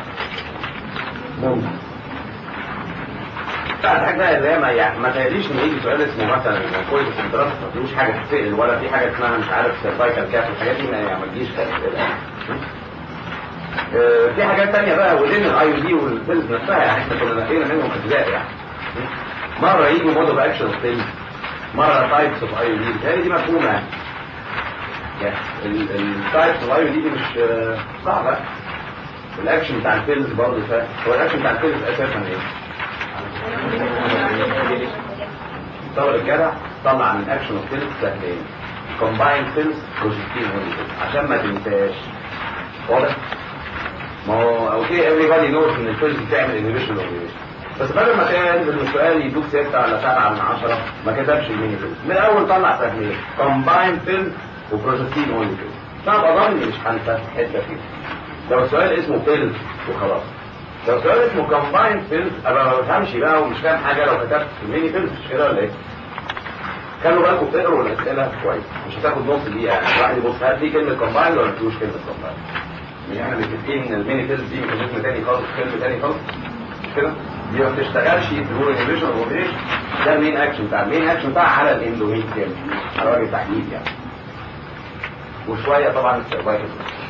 ممكن لا الحاجة بقى اللي هي ما يعني ما تهيأليش ان يجي سؤال اسمه مثلا كويس الدراسة ما فيهوش حاجة تتسأل ولا في حاجة اسمها مش عارف سيرفايكال كاف الحاجات دي ما يعني ما تجيش كده آه، في حاجات تانية بقى ودين الاي دي والبيلز نفسها يعني احنا كنا نقينا منهم اجزاء يعني مرة يجي مود اوف اكشن ثينج مرة تايبس اوف اي دي هي دي مفهومة يعني التايبس اوف اي دي دي مش آه، صعبة الاكشن بتاع البيلز برضه فاهم هو الاكشن بتاع البيلز اساسا ايه؟ طور الجدع طلع من اكشن اوف بيلز سهلين كومباين بيلز بروجكتين عشان ما تنساش واضح؟ ما هو اوكي everybody knows ان البيلز بتعمل انهبيشن اوف بس بدل ما كان ينزل السؤال يدوك 6 ولا 7 من 10 ما كتبش الميني بيلز من الاول طلع سهلين كومباين بيلز وبروجكتين اونلي بيلز طب اظن مش هنسى حته فيه لو السؤال اسمه بيلز وخلاص لو السؤال اسمه كومباين بيلز ابقى ما بفهمش بقى ومش فاهم حاجه لو كتبت الميني بيلز مش كده ولا ايه؟ خلوا بالكم تقروا الاسئله كويس مش هتاخد نص دقيقه يعني واحد يبص هل في كلمه كومباين ولا ما فيهوش كلمه كومباين مش احنا متفقين ان الميني بيلز دي ميكانيزم تاني خالص كلمه تاني خالص مش كده؟ دي ما بتشتغلش في الرول انهبيشن اوبريشن ده المين اكشن بتاع المين اكشن بتاع على الاندوميتريم على وجه التحديد يعني وشويه طبعا السرفايفل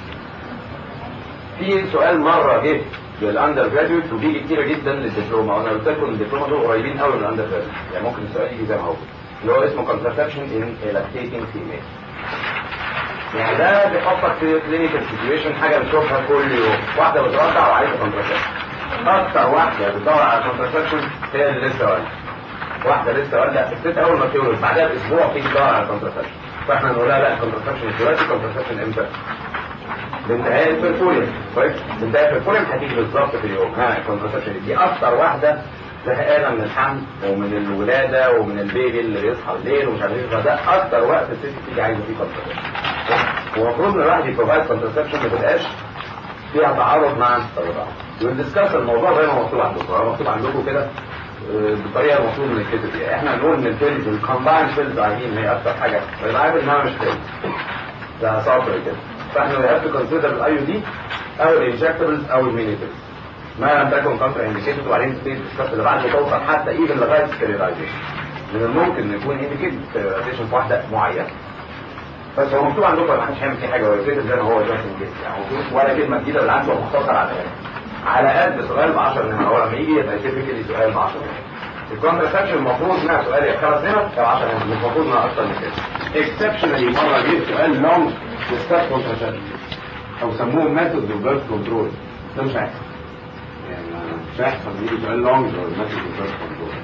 في سؤال مره جه للاندر جراديويت وبيجي كتير جدا للدبلومه وانا قلت لكم الدبلومه دول قريبين قوي من الاندر جراديويت يعني ممكن السؤال يجي زي ما هو اللي هو اسمه contraception in a lactating female يعني ده بيحطك في كلينيكال سيتويشن حاجه بتشوفها كل يوم واحده بترضع وعايزه كونتراسبشن اكتر واحده بتدور على كونتراسبشن هي اللي لسه والده واحده لسه والده الست اول ما تولد بعدها باسبوع تيجي تدور على كونتراسبشن فاحنا نقول لها لا كونتراسبشن دلوقتي كونتراسبشن امتى؟ بانتهاء البرفوريوم كويس بانتهاء البرفوريوم هتيجي بالظبط في اليوم ها الكونتراسبشن دي اكتر واحده زهقانه من الحمل ومن الولاده ومن البيبي اللي بيصحى الليل ومش عارف ايه فده اكتر وقت الست تيجي عايزه فيه كونتراسبشن ومفروض ان الواحد يبروفايد كونتراسبشن ما تبقاش فيها تعارض مع الرضاعه وندسكاس الموضوع زي ما مكتوب عندكم هو مكتوب عندكم كده آه، بالطريقه المفروض ان الكتب فيها احنا نقول ان الفيلز الكومباين فيلز عايزين هي اكتر حاجه فيبقى عارف انها مش فيلز ده سطر كده فاحنا we have to consider الاي دي او الانجكتبلز او المينيتبلز ما لم تكن كونترا انديكيتد وبعدين تبتدي تدسكاس اللي بعد توصل حتى ايفن لغايه ستيريلايزيشن من الممكن ان يكون انديكيتد ستيريلايزيشن في واحده معينه بس هو مكتوب عندكم ما حدش هيعمل فيه حاجه هو يكتب زي ما هو جاست ان يعني مفيش ولا كلمه جديده بالعكس هو مختصر على الاقل على قد سؤال ب 10 نمر هو لما يجي يبقى تيبيكالي سؤال ب 10 نمر الكونترسبشن المفروض انها سؤال يا خمس نمر او 10 نمر مش المفروض انها اكتر من كده اكسبشنالي مره جه سؤال لونج ديسكاس كونترسبشن او سموه ميثود اوف بيرث كنترول ده مش هيحصل يعني مش هيحصل يجي سؤال لونج ميثود اوف بيرث كنترول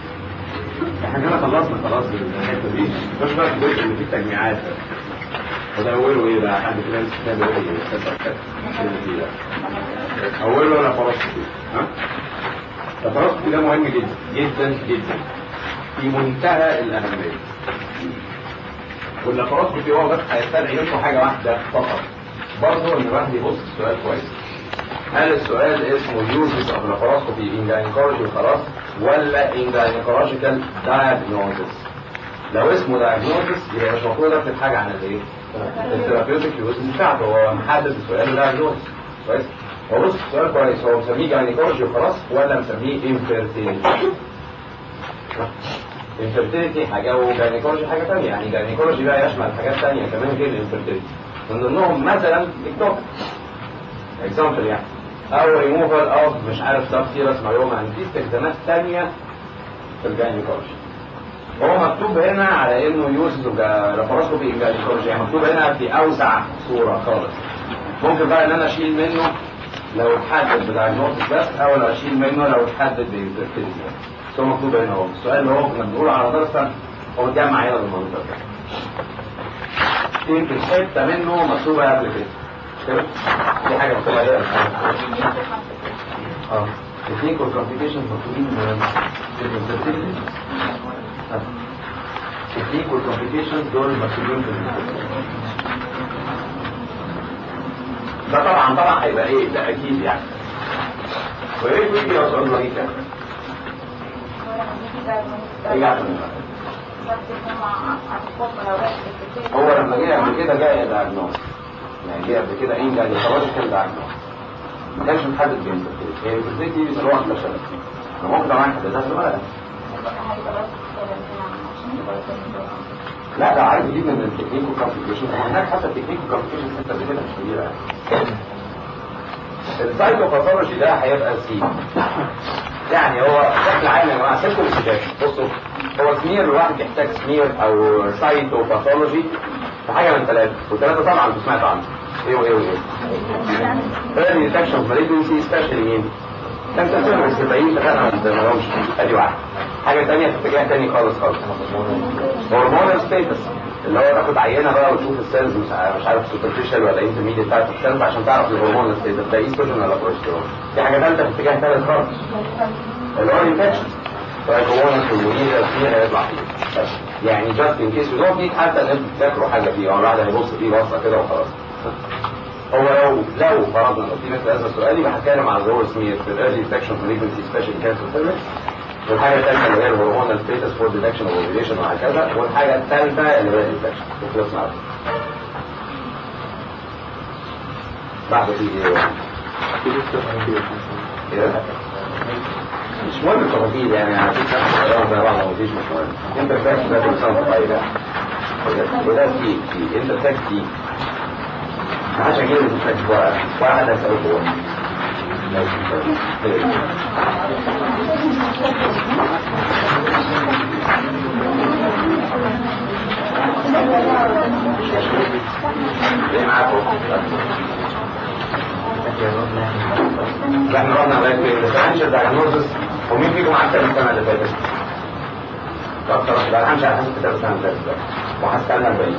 احنا كده خلصنا خلاص الحته دي مش بقى الجزء اللي فيه التجميعات ده وده اوله ايه بقى حد كده يمسك كده يقول ايه كسر كده مش دي ده اوله لاباروسكوبي ها لاباروسكوبي ده مهم جدا جدا جدا في منتهى الاهميه واللاباروسكوبي هو بس هيستدعي منكم حاجه واحده فقط برضه ان الواحد يبص السؤال كويس هل السؤال اسمه يوزز اوف لاباروسكوبي ان جاينيكولوجي وخلاص ولا ان جاينيكولوجيكال دايجنوزس لو اسمه دايجنوزس يبقى مش المفروض اكتب حاجه عن الايه؟ الثيرابيوتيك يوزز بتاعته هو محدد السؤال دايجنوزس كويس هو بص السؤال كويس هو مسميه جاينيكولوجي وخلاص ولا مسميه انفيرتيليتي انفيرتيليتي حاجه وجاينيكولوجي حاجه ثانيه يعني جاينيكولوجي بقى يشمل حاجات ثانيه كمان غير الانفيرتيليتي من ضمنهم مثلا التوك اكزامبل يعني او ريموفال اوف مش عارف سب سيرس مايوما يعني في استخدامات ثانيه في الجاينيكولوجي هو مكتوب هنا على انه يوز لاباروسكوبي ان جاينيكولوجي يعني مكتوب هنا في اوسع صوره خالص ممكن بقى ان انا اشيل منه لو اتحدد بدايجنوستيك بس او لو اشيل منه لو اتحدد بانفيرتيليتي بس هو مكتوب هنا اهو السؤال اللي هو كنا بنقوله على مدار السنه هو متجمع هنا بالمنظر ده يمكن حته منه مكتوبه قبل كده مش كده؟ دي حاجه مكتوبه هنا اه تكنيك والكومبليكيشن مكتوبين في الانفيرتيليتي تكنيك والكومبليكيشن دول مكتوبين في الانفيرتيليتي ده طبعا طبعا هيبقى ايه ده اكيد يعني وايه بيجي لو سؤال ظريف يعني ايه عشان هو لما جه قبل كده جاي دايجنوز يعني جه قبل كده ايه جاي خلاص كان دايجنوز ما كانش محدد بين هي الفيزيك دي بيسموها اكتشفت انا ممكن طبعا احددها في الورقه لا ده عايز يجيب من التكنيك والكومبليكيشن هناك حتى التكنيك والكومبليكيشن حتى قبل كده مش كبيره يعني السايكوباثولوجي ده هيبقى سي يعني هو بشكل عام يا جماعه سيبكم السجاج بصوا هو سمير الواحد يحتاج سمير او سايتوباثولوجي في حاجه من ثلاثه والثلاثه طبعا انتوا سمعتوا عنهم ايه وايه وايه early detection of malignancy especially مين؟ كان تنسون السبعين اتفقنا ما نسمعهمش ادي واحد حاجه ثانيه في اتجاه ثاني خالص خالص هرمونال ستيتس اللي هو تاخد عينه بقى وتشوف السيلز مش عارف, مش عارف سوبرفيشال ولا انترميديت بتاعت السيلز عشان تعرف الهرمونال ستيتس ده ايستروجين ولا بروستيرون دي حاجه ثالثه في اتجاه ثالث خالص اللي هو الانفكشن فالهرمونال والمونيزا فيها هيطلع فيه بس يعني جاست ان كيس يو دونت حتى ان انتوا تذاكروا حاجه فيه هو الواحد هيبص فيه بصه كده وخلاص هو لو لو فرضنا لو في مثل هذا السؤال يبقى هتكلم عن الرول سمير في الايرلي ديتكشن مالجنسي سبيشال كانسر سيرفيس والحاجه الثالثه اللي هي الهرمونال ستيتس فور ديتكشن اوف اوفيليشن وهكذا والحاجه الثالثه اللي هي الانفكشن وخلصنا على بعد في ايه؟ ايه؟ مش مهم التفاصيل يعني على فكره زي بعض مفيش مش مهم انت بتاكل ده كل سنه طيب يعني وده في في انت بتاكل فيه عشان كده مش محتاج ورقه واحد هيسأله جوه ليه معاكم؟ احنا رحنا لغايه فين؟ الديفرنشال دايجنوزس ومين فيكم عدى السنه اللي فاتت؟ اكتر واحد انا همشي على حسب كتاب السنه اللي فاتت وهستنى الباقي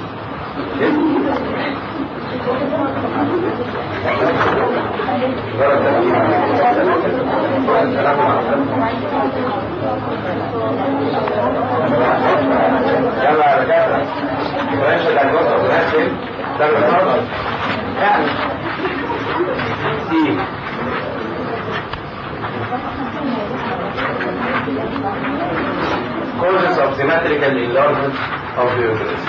يلا يا رجاله فرنش الدكتور فرنش ده النهارده يعني سي causes of symmetrical enlargement of the uterus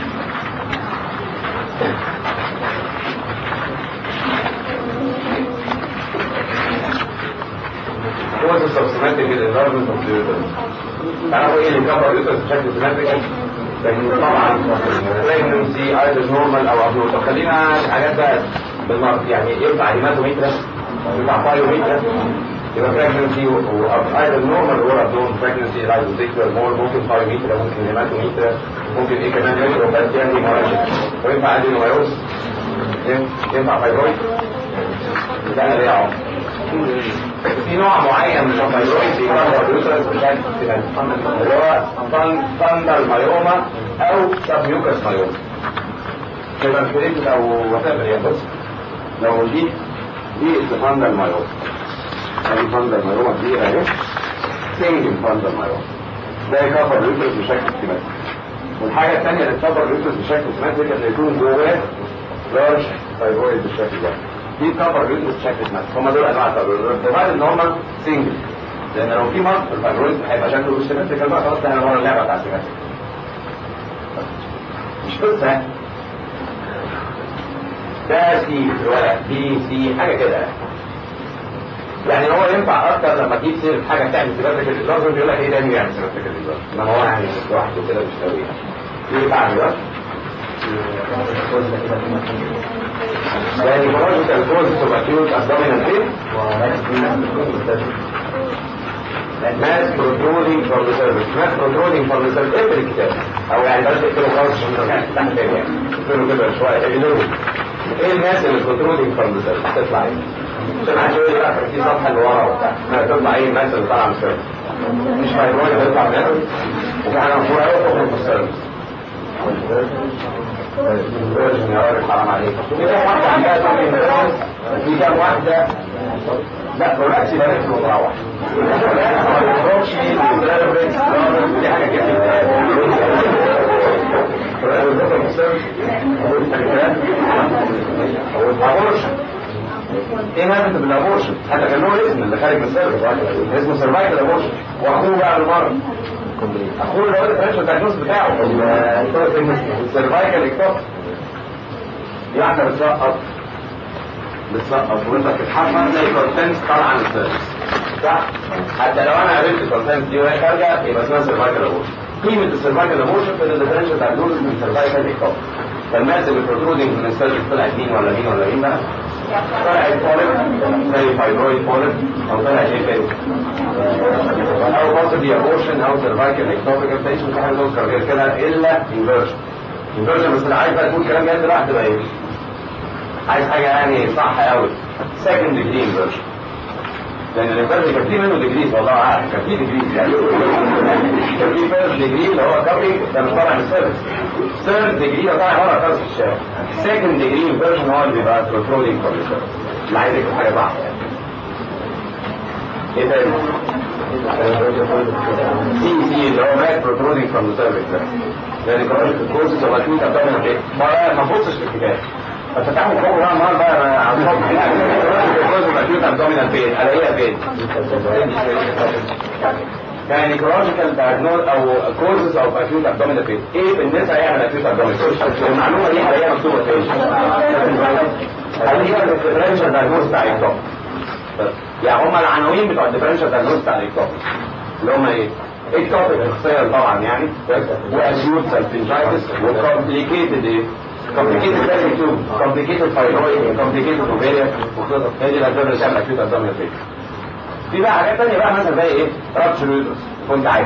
causes of symmetrical enlargement of the uterus تعرفوا ايه اللي كبر اليوترس بشكل سيمتريكال لكن طبعا pregnancy either normal او abnormal طب خلينا حاجات بقى بالمرض يعني ينفع هيماتوميترس ينفع بايوميترس يبقى pregnancy و either normal or abnormal pregnancy lysocyclar more ممكن بايوميترس ممكن هيماتوميترس ممكن ايه كمان يوترو بس يعني مراجع وينفع ادينومايوس ينفع فايبرويد ده اللي يعرف في نوع معين من الفايبرويد بيكبر اليوترس بشكل اللي هو فاندر مايوما او سبميوكس مايوما تبقى كريتد او وات ايفر يعني بص لو دي دي الفاندر مايوم ادي فاندر مايوم دي اهي سنجل فاندر مايوم ده يكفر اليوترس بشكل سيمتري والحاجه الثانيه اللي تكفر اليوترس بشكل سيمتري ان يكون جواه لارج فايبرويد بالشكل ده دي كفر اليوترس بشكل سيمتري هم دول انواع الفايبرويد بمعنى ان هم سنجل لان لو في مصر الفايبرويد هيبقى شكله مش سيمتريكال بقى خلاص احنا ورا اللعبه بتاع السيمتريكال مش قصه يعني. ده سي ولا بي سي حاجه كده يعني هو ينفع اكتر لما تجيب سير حاجه تعمل سيمتريكال لازم يقول لك ايه ده يعمل سيمتريكال انما هو يعني لوحده كده مش قوي ايه بعد ده؟ يعني biological causes of acute abdominal pain mass protruding from the cervix mass protruding from the cervix اقفل الكتاب او يعني بس اقفله خالص عشان ترجع تفتح تاني يعني اقفله كده شويه اقلبه ايه الناس اللي protruding from the cervix تطلع ايه؟ عشان عايز يقول لي بقى في الصفحه اللي ورا وبتاع ما تطلع ايه الناس اللي طالعه من السيرفس مش فايبرويد بيطلع منها وفي حاجه مشهوره قوي تخرج من السيرفس الفيرجن يا راجل حرام عليك في كام واحدة عندها تمرين في كام واحدة لا برولاكسي بلاش ومروح بروكسي وبلاربريكس دي حاجة كده الابورشن ايه مادة بالابورشن حتى كان له اسم اللي خارج من السيرفس اسمه سيرفايكال ابورشن واخوه بقى بالمرة اخوه اللي هو الفرنشال دايجنوز بتاعه السيرفايكال اكتوب دي واحده بتسقط بتسقط وانت بتتحمل زي كونتنس طالعه من السيرفس صح حتى لو انا قابلت الكونتنس دي وهي خارجه يبقى اسمها سيرفايكال ابورشن قيمه السيرفايكال ابورشن في الديفرنشال دايجنوز من سيرفايكال اكتوب فالناس اللي بروترودنج من السيرفس طلعت مين ولا مين ولا مين بقى طلعت بوليب زي فايبرويد بوليب او طلعت ايه تاني او possibly abortion او cervical ectopic infection في حاجه تذكر غير كده الا inversion inversion بس اللي عايز بقى تقول كلام جد بقى هتبقى ايه؟ عايز حاجه يعني صح قوي second degree inversion لان الانفرجن كان في منه ديجريز والله عارف كان في ديجريز يعني كان في فيرست ديجري اللي هو كابينج ده مش طالع من السيرفس ثيرد ديجري ده طالع بره خالص في الشارع سكند ديجري انفرجن هو اللي بيبقى بروترودينج فروم السيرفس اللي عايز يكتب حاجه صح ايه تاني؟ سي سي اللي هو ماك بروترودينج فروم السيرفس ده لان كمان الكورسز اوف اكيوت ابدومينال بين ما ما تبصش في الكتاب فتفتحوا الفوق بقى النهار بقى على الصبح يعني الكورسز اوف اكيوت ابدومينال بين الاقيها فين؟ يعني نيكولوجيكال دايجنوز او كوزز اوف اكيوت ابدومينال بين ايه في النساء يعمل اكيوت ابدومينال المعلومه دي هلاقيها مكتوبه فين؟ هلاقيها في الديفرنشال دايجنوز بتاع الكتاب يعني هم العناوين بتوع الديفرنشال دايجنوز بتاع الكتاب اللي هم ايه؟ اكتوبيك اخصائي طبعا يعني واكيوت سالفنجايتس وكومبليكيتد ايه؟ complicated belly tube, complicated thyroid, complicated ovarian وخطط هي دي الاسباب اللي تعمل اكيوت ابدومينال بين في بقى حاجات تانية بقى مثلا زي ايه؟ رابتشر يوترس كنت عارف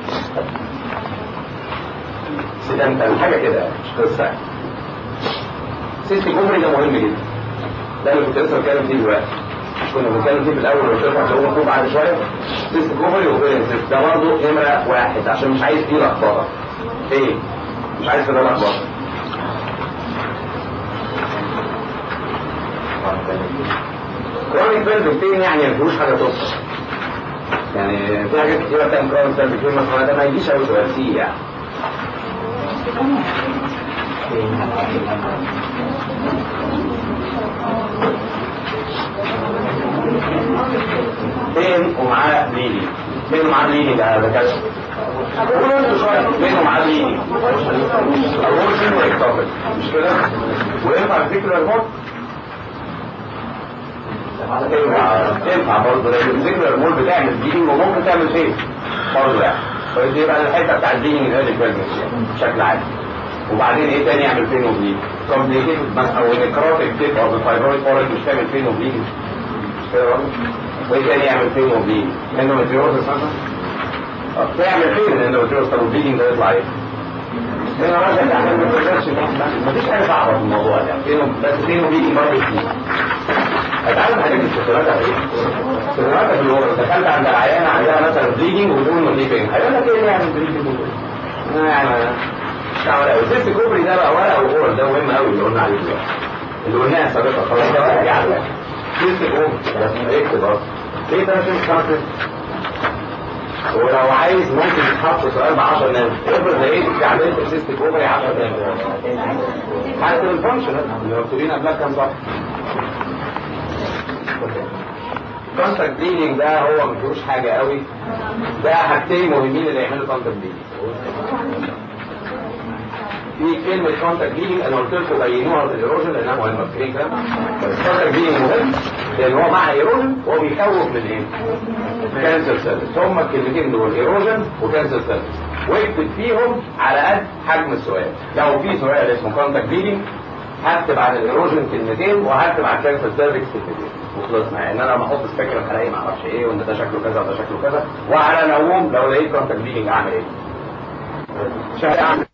سيدنتال حاجة كده مش قصة يعني سيست كوبري ده مهم جدا ده اللي كنت لسه بتكلم فيه دلوقتي مش كنا بنتكلم فيه في الاول وقلت لك هتقول مطلوب بعد شويه سيست كوبري وفيرين سيست ده برضه نمره واحد عشان مش عايز فيه لخبطه ايه؟ مش عايز كده لخبطه كرونيك بيلفيك بين يعني ما فيهوش حاجه تصل يعني في حاجات كتيره بتعمل كرونيك بيلفيك بين مثلا ده ما يجيش قوي سؤال سي يعني بين ومعاه بليدنج بين ومعاه بليدنج ده كشف قولوا انتوا شويه بين ومعاه بليدنج اول ويكتوبل مش كده وينفع الفكره الموت تنفع برضه لان الفكره المول بتعمل بليدنج وممكن تعمل فين برضه يعني فدي يبقى الحته بتاع البليدنج اللي هي بشكل عام وبعدين ايه تاني يعمل فين وبليد كومبليكيتد مثلا او نكروتيك تيب او الفايبرويد فورت مش تعمل فين وبليد مش كده برضه وايه تاني يعمل فين وبليد اندوميتريوزس مثلا تعمل فين الاندوميتريوزس طب البليدنج ده يطلع ايه؟ هنا راجع يعني ما تقدرش مفيش حاجه صعبه في الموضوع ده فين بس فين وبليدنج برضه فيه هتعرف حاجات السكرات ايه؟ السكرات في الورق دخلت عند العيانه عندها مثلا بليدنج وبتقول انه في فين؟ هيقول لك ايه يعني بليدنج يعني بتاع ورقه والسيست كوبري ده بقى ورقه وغول ده مهم قوي اللي قلنا عليه دلوقتي اللي قلناها سابقا خلاص ده بقى رجع له سيست كوبري بس اكتب اصلا ليه ده مش خمس ولو عايز ممكن يتحط سؤال ب 10 نمر افرض لقيت عملت سيست كوبري 10 نمر حتى الفانكشن اللي مكتوبين قبلها كام صح كونتاكت بليدنج ده هو ما فيهوش حاجه قوي ده حاجتين مهمين اللي يعملوا كونتاكت بليدنج في كلمة كونتاكت بليدنج انا قلت لكم بينوها في الايروجن لانها مهمة في كده بس كونتاكت بليدنج مهم لان هو مع ايروجن وهو بيخوف من ايه؟ كانسر سيلز هما الكلمتين دول ايروجن وكانسر سيلز واكتب فيهم على قد حجم السؤال لو في سؤال اسمه كونتاكت بليدنج هكتب على الايروجن كلمتين وهكتب على الكانسر سيرفكس كلمتين وخلصنا يعني انا لما احط سبيكترم هلاقي ما اعرفش ايه وان ده شكله كذا وده شكله كذا وعلى العموم لو لقيت كونتاكت بليدنج اعمل ايه؟ مش اعمل